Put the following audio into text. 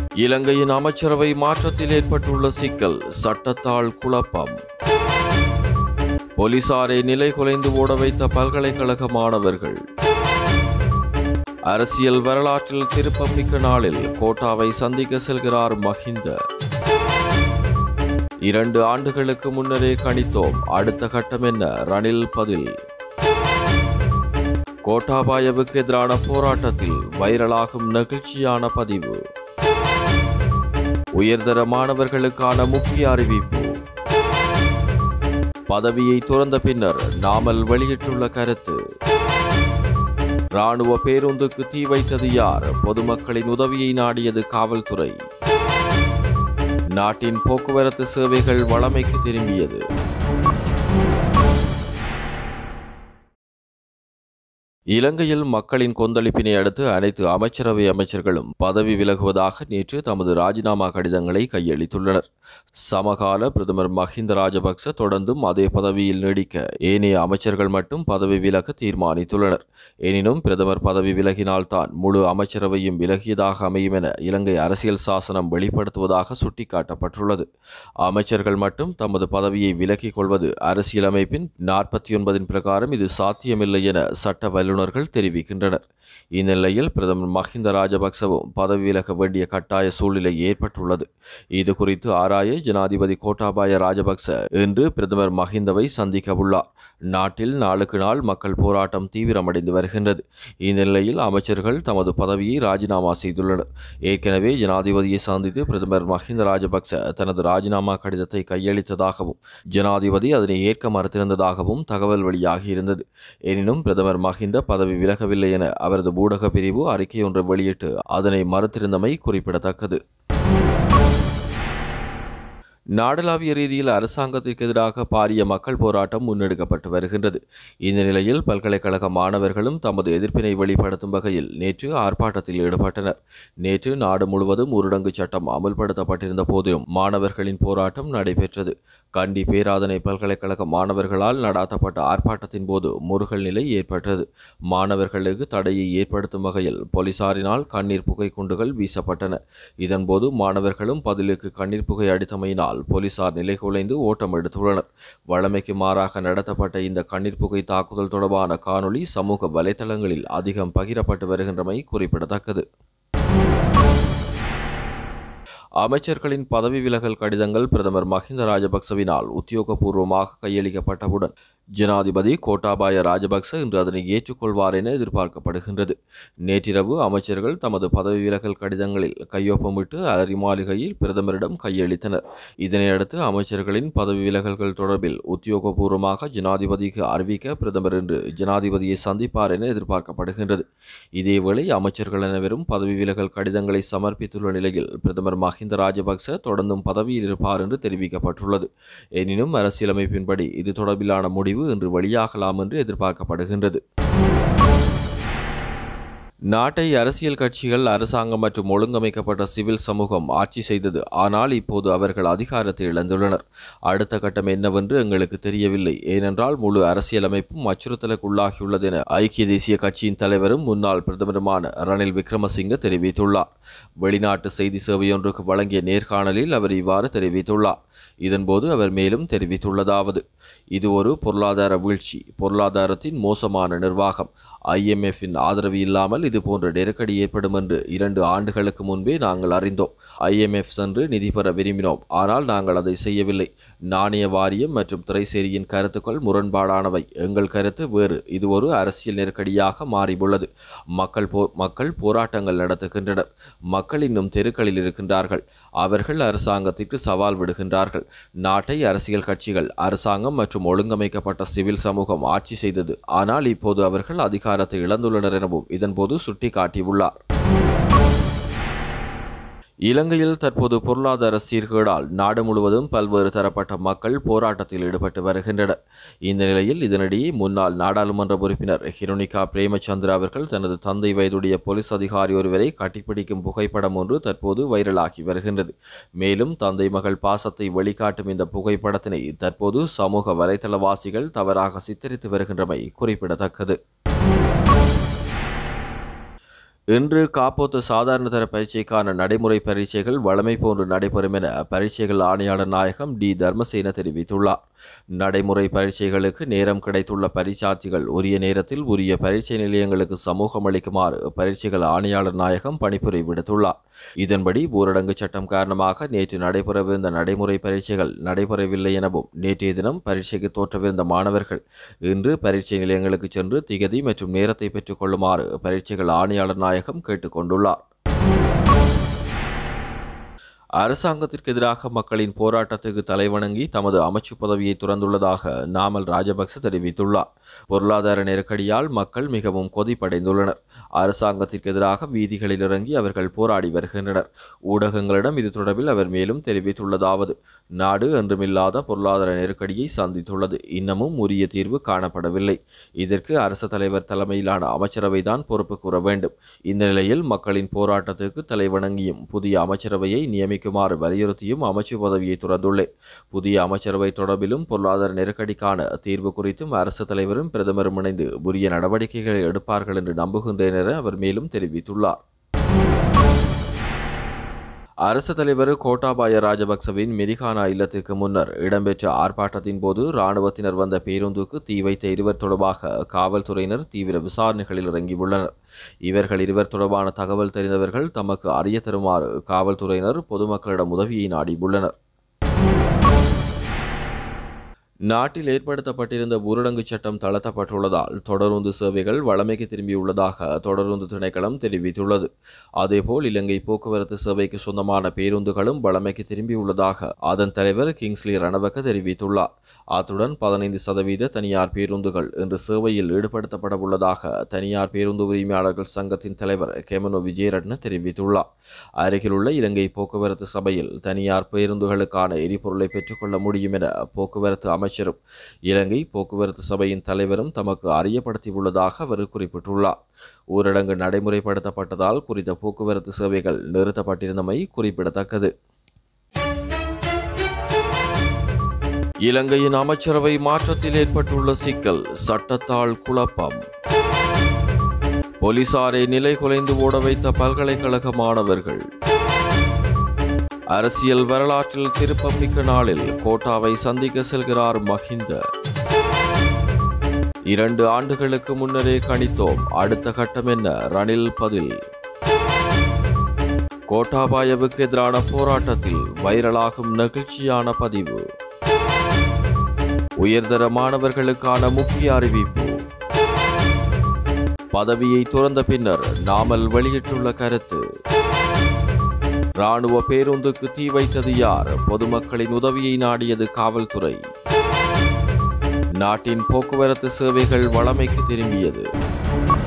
இலங்கையின் அமைச்சரவை மாற்றத்தில் ஏற்பட்டுள்ள சிக்கல் சட்டத்தால் குழப்பம் போலீசாரை நிலை குலைந்து ஓட வைத்த பல்கலைக்கழக மாணவர்கள் அரசியல் வரலாற்றில் திருப்பமிக்க நாளில் கோட்டாவை சந்திக்க செல்கிறார் மஹிந்த இரண்டு ஆண்டுகளுக்கு முன்னரே கணித்தோம் அடுத்த கட்டம் என்ன ரணில் பதில் கோட்டாபாயவுக்கு எதிரான போராட்டத்தில் வைரலாகும் நெகிழ்ச்சியான பதிவு உயர்தர மாணவர்களுக்கான முக்கிய அறிவிப்பு பதவியை துறந்த பின்னர் நாமல் வெளியிட்டுள்ள கருத்து ராணுவ பேருந்துக்கு தீ வைத்தது யார் பொதுமக்களின் உதவியை நாடியது காவல்துறை நாட்டின் போக்குவரத்து சேவைகள் வளமைக்கு திரும்பியது இலங்கையில் மக்களின் கொந்தளிப்பினை அடுத்து அனைத்து அமைச்சரவை அமைச்சர்களும் பதவி விலகுவதாக நேற்று தமது ராஜினாமா கடிதங்களை கையளித்துள்ளனர் சமகால பிரதமர் மஹிந்த ராஜபக்ச தொடர்ந்தும் அதே பதவியில் நீடிக்க ஏனைய அமைச்சர்கள் மட்டும் பதவி விலக தீர்மானித்துள்ளனர் எனினும் பிரதமர் பதவி விலகினால்தான் முழு அமைச்சரவையும் விலகியதாக அமையும் என இலங்கை அரசியல் சாசனம் வெளிப்படுத்துவதாக சுட்டிக்காட்டப்பட்டுள்ளது அமைச்சர்கள் மட்டும் தமது பதவியை விலக்கிக் கொள்வது அரசியலமைப்பின் நாற்பத்தி ஒன்பதின் பிரகாரம் இது சாத்தியமில்லை என சட்ட வல்லுநர்கள் தெரிவிக்கின்றனர் இந்நிலையில் பிரதமர் மஹிந்த ராஜபக்சவும் பதவி விலக வேண்டிய கட்டாய சூழ்நிலை ஏற்பட்டுள்ளது இது குறித்து ஆராய ஜனாதிபதி கோட்டாபாய ராஜபக்ச இன்று பிரதமர் மஹிந்தவை சந்திக்க உள்ளார் நாட்டில் நாளுக்கு நாள் மக்கள் போராட்டம் தீவிரமடைந்து வருகின்றது இந்நிலையில் அமைச்சர்கள் தமது பதவியை ராஜினாமா செய்துள்ளனர் ஏற்கனவே ஜனாதிபதியை சந்தித்து பிரதமர் மஹிந்த ராஜபக்ச தனது ராஜினாமா கடிதத்தை கையளித்ததாகவும் ஜனாதிபதி அதனை ஏற்க மறுத்திருந்ததாகவும் தகவல் வெளியாகியிருந்தது எனினும் பிரதமர் மஹிந்த பதவி விலகவில்லை என அவரது ஊடக பிரிவு அறிக்கை ஒன்று வெளியிட்டு அதனை மறுத்திருந்தமை குறிப்பிடத்தக்கது நாடளாவிய ரீதியில் அரசாங்கத்திற்கு எதிராக பாரிய மக்கள் போராட்டம் முன்னெடுக்கப்பட்டு வருகின்றது இந்த நிலையில் பல்கலைக்கழக மாணவர்களும் தமது எதிர்ப்பினை வெளிப்படுத்தும் வகையில் நேற்று ஆர்ப்பாட்டத்தில் ஈடுபட்டனர் நேற்று நாடு முழுவதும் ஊரடங்கு சட்டம் அமல்படுத்தப்பட்டிருந்த போதிலும் மாணவர்களின் போராட்டம் நடைபெற்றது கண்டி பேராதனை பல்கலைக்கழக மாணவர்களால் நடாத்தப்பட்ட ஆர்ப்பாட்டத்தின் போது முருகல் நிலை ஏற்பட்டது மாணவர்களுக்கு தடையை ஏற்படுத்தும் வகையில் போலீசாரினால் கண்ணீர் புகை குண்டுகள் வீசப்பட்டன இதன்போது மாணவர்களும் பதிலுக்கு கண்ணீர் புகை அடித்தமையினால் போலீசார் நிலைகுலைந்து ஓட்டம் எடுத்துள்ளனர் வழமைக்கு மாறாக நடத்தப்பட்ட இந்த கண்ணீர் புகை தாக்குதல் தொடர்பான காணொளி சமூக வலைதளங்களில் அதிகம் பகிரப்பட்டு வருகின்றமை குறிப்பிடத்தக்கது அமைச்சர்களின் பதவி விலகல் கடிதங்கள் பிரதமர் மஹிந்த ராஜபக்சவினால் உத்தியோகபூர்வமாக கையளிக்கப்பட்டவுடன் ஜனாதிபதி கோட்டாபாய ராஜபக்ச இன்று அதனை ஏற்றுக்கொள்வார் என எதிர்பார்க்கப்படுகின்றது நேற்றிரவு அமைச்சர்கள் தமது பதவி விலகல் கடிதங்களில் கையொப்பமிட்டு அலரி மாளிகையில் பிரதமரிடம் கையளித்தனர் இதனையடுத்து அமைச்சர்களின் பதவி விலகல்கள் தொடர்பில் உத்தியோகபூர்வமாக ஜனாதிபதிக்கு அறிவிக்க பிரதமர் இன்று ஜனாதிபதியை சந்திப்பார் என எதிர்பார்க்கப்படுகின்றது இதேவேளை அமைச்சர்கள் அனைவரும் பதவி விலகல் கடிதங்களை சமர்ப்பித்துள்ள நிலையில் பிரதமர் மஹிந்த ராஜபக்ச தொடர்ந்தும் பதவியில் இருப்பார் என்று தெரிவிக்கப்பட்டுள்ளது எனினும் அரசியலமைப்பின்படி இது தொடர்பிலான முடிவு இன்று வெளியாகலாம் என்று எதிர்பார்க்கப்படுகின்றது நாட்டை அரசியல் கட்சிகள் அரசாங்கம் மற்றும் ஒழுங்கமைக்கப்பட்ட சிவில் சமூகம் ஆட்சி செய்தது ஆனால் இப்போது அவர்கள் அதிகாரத்தை இழந்துள்ளனர் அடுத்த கட்டம் என்னவென்று எங்களுக்கு தெரியவில்லை ஏனென்றால் முழு அரசியலமைப்பும் அச்சுறுத்தலுக்கு உள்ளாகியுள்ளது என ஐக்கிய தேசிய கட்சியின் தலைவரும் முன்னாள் பிரதமருமான ரணில் விக்ரமசிங்க தெரிவித்துள்ளார் வெளிநாட்டு செய்தி சேவையொன்றுக்கு வழங்கிய நேர்காணலில் அவர் இவ்வாறு தெரிவித்துள்ளார் இதன்போது அவர் மேலும் தெரிவித்துள்ளதாவது இது ஒரு பொருளாதார வீழ்ச்சி பொருளாதாரத்தின் மோசமான நிர்வாகம் ஐஎம்எஃப்பின் ஆதரவு இல்லாமல் இது போன்ற நெருக்கடி ஏற்படும் என்று இரண்டு ஆண்டுகளுக்கு முன்பே நாங்கள் அறிந்தோம் ஐஎம்எஃப் சென்று நிதி பெற விரும்பினோம் ஆனால் நாங்கள் அதை செய்யவில்லை நாணய வாரியம் மற்றும் திரைசேரியின் கருத்துக்கள் முரண்பாடானவை எங்கள் கருத்து வேறு இது ஒரு அரசியல் நெருக்கடியாக மாறியுள்ளது மக்கள் போ மக்கள் போராட்டங்கள் நடத்துகின்றனர் மக்கள் இன்னும் தெருக்களில் இருக்கின்றார்கள் அவர்கள் அரசாங்கத்திற்கு சவால் விடுகின்றார்கள் நாட்டை அரசியல் கட்சிகள் அரசாங்கம் மற்றும் ஒழுங்கமைக்கப்பட்ட சிவில் சமூகம் ஆட்சி செய்தது ஆனால் இப்போது அவர்கள் அதிகாரத்தை இழந்துள்ளனர் எனவும் இதன்போது சுட்டிக்காட்டியுள்ளார் இலங்கையில் தற்போது பொருளாதார சீர்கேடால் நாடு முழுவதும் பல்வேறு தரப்பட்ட மக்கள் போராட்டத்தில் ஈடுபட்டு வருகின்றனர் இந்த நிலையில் இதனிடையே முன்னாள் நாடாளுமன்ற உறுப்பினர் ஹிரோனிகா பிரேமச்சந்திர அவர்கள் தனது தந்தை வயதுடைய போலீஸ் அதிகாரி ஒருவரை கட்டிப்பிடிக்கும் புகைப்படம் ஒன்று தற்போது வைரலாகி வருகின்றது மேலும் தந்தை மகள் பாசத்தை வெளிக்காட்டும் இந்த புகைப்படத்தினை தற்போது சமூக வலைதளவாசிகள் தவறாக சித்தரித்து வருகின்றமை குறிப்பிடத்தக்கது இன்று காப்போத்து சாதாரண தர பரீட்சைக்கான நடைமுறை பரீட்சைகள் வழமை போன்று நடைபெறும் என பரீட்சைகள் ஆணையாளர் நாயகம் டி தர்மசேன தெரிவித்துள்ளார் நடைமுறை பரீட்சைகளுக்கு நேரம் கிடைத்துள்ள பரீட்சார்த்திகள் உரிய நேரத்தில் உரிய பரீட்சை நிலையங்களுக்கு சமூகம் அளிக்குமாறு பரீட்சைகள் ஆணையாளர் நாயகம் பணிப்புரை விடுத்துள்ளார் இதன்படி ஊரடங்கு சட்டம் காரணமாக நேற்று நடைபெறவிருந்த நடைமுறை பரீட்சைகள் நடைபெறவில்லை எனவும் நேற்றைய தினம் பரீட்சைக்கு தோற்றவிருந்த மாணவர்கள் இன்று பரீட்சை நிலையங்களுக்கு சென்று திகதி மற்றும் நேரத்தை பெற்றுக் கொள்ளுமாறு பரீட்சைகள் ஆணையாளர் நாயகம் கேட்டுக்கொண்டுள்ளார் அரசாங்கத்திற்கு எதிராக மக்களின் போராட்டத்துக்கு தலைவணங்கி தமது அமைச்சு பதவியை துறந்துள்ளதாக நாமல் ராஜபக்ச தெரிவித்துள்ளார் பொருளாதார நெருக்கடியால் மக்கள் மிகவும் கொதிப்படைந்துள்ளனர் அரசாங்கத்திற்கு எதிராக வீதிகளில் இறங்கி அவர்கள் போராடி வருகின்றனர் ஊடகங்களிடம் இது தொடர்பில் அவர் மேலும் தெரிவித்துள்ளதாவது நாடு என்றுமில்லாத பொருளாதார நெருக்கடியை சந்தித்துள்ளது இன்னமும் உரிய தீர்வு காணப்படவில்லை இதற்கு அரசு தலைவர் தலைமையிலான அமைச்சரவைதான் பொறுப்பு கூற வேண்டும் இந்த நிலையில் மக்களின் போராட்டத்துக்கு தலைவணங்கியும் புதிய அமைச்சரவையை நியமிக்குமாறு வலியுறுத்தியும் அமைச்சு பதவியை துறந்துள்ளேன் புதிய அமைச்சரவை தொடர்பிலும் பொருளாதார நெருக்கடிக்கான தீர்வு குறித்தும் அரசு தலைவரும் பிரதமரும் இணைந்து உரிய நடவடிக்கைகளை எடுப்பார்கள் என்று நம்புகின்றேன் என அவர் மேலும் தெரிவித்துள்ளார் அரசு தலைவர் கோட்டாபாய ராஜபக்சவின் மிரிகானா இல்லத்திற்கு முன்னர் இடம்பெற்ற ஆர்ப்பாட்டத்தின் போது இராணுவத்தினர் வந்த பேருந்துக்கு தீ வைத்த இருவர் தொடர்பாக காவல்துறையினர் தீவிர விசாரணைகளில் இறங்கியுள்ளனர் இவர்கள் இருவர் தொடர்பான தகவல் தெரிந்தவர்கள் தமக்கு அறிய தருமாறு காவல்துறையினர் பொதுமக்களிடம் உதவியை நாடியுள்ளனர் நாட்டில் ஏற்படுத்தப்பட்டிருந்த ஊரடங்கு சட்டம் தளர்த்தப்பட்டுள்ளதால் தொடருந்து சேவைகள் வழமைக்கு திரும்பியுள்ளதாக தொடருந்து திணைக்களம் தெரிவித்துள்ளது அதேபோல் இலங்கை போக்குவரத்து சேவைக்கு சொந்தமான பேருந்துகளும் வழமைக்கு திரும்பியுள்ளதாக அதன் தலைவர் கிங்ஸ்லி ரணவக்க தெரிவித்துள்ளார் அத்துடன் பதினைந்து சதவீத தனியார் பேருந்துகள் இன்று சேவையில் ஈடுபடுத்தப்பட உள்ளதாக தனியார் பேருந்து உரிமையாளர்கள் சங்கத்தின் தலைவர் கெமனோ விஜயரட்ன தெரிவித்துள்ளார் அருகிலுள்ள இலங்கை போக்குவரத்து சபையில் தனியார் பேருந்துகளுக்கான எரிபொருளை பெற்றுக்கொள்ள முடியும் என போக்குவரத்து அமைச்சரும் இலங்கை போக்குவரத்து சபையின் தலைவரும் தமக்கு அறியப்படுத்தியுள்ளதாக அவர் குறிப்பிட்டுள்ளார் ஊரடங்கு நடைமுறைப்படுத்தப்பட்டதால் குறித்த போக்குவரத்து சேவைகள் நிறுத்தப்பட்டிருந்தமை குறிப்பிடத்தக்கது இலங்கையின் அமைச்சரவை மாற்றத்தில் ஏற்பட்டுள்ள சிக்கல் சட்டத்தால் குழப்பம் போலீசாரை நிலை குலைந்து ஓட வைத்த பல்கலைக்கழக மாணவர்கள் அரசியல் வரலாற்றில் திருப்பமிக்க நாளில் கோட்டாவை சந்திக்க செல்கிறார் மஹிந்த இரண்டு ஆண்டுகளுக்கு முன்னரே கணித்தோம் அடுத்த கட்டம் என்ன ரணில் பதில் கோட்டாபாயவுக்கு எதிரான போராட்டத்தில் வைரலாகும் நெகிழ்ச்சியான பதிவு உயர்தர மாணவர்களுக்கான முக்கிய அறிவிப்பு பதவியை துறந்த பின்னர் நாமல் வெளியிட்டுள்ள கருத்து ராணுவ பேருந்துக்கு தீ வைத்தது யார் பொதுமக்களின் உதவியை நாடியது காவல்துறை நாட்டின் போக்குவரத்து சேவைகள் வளமைக்கு திரும்பியது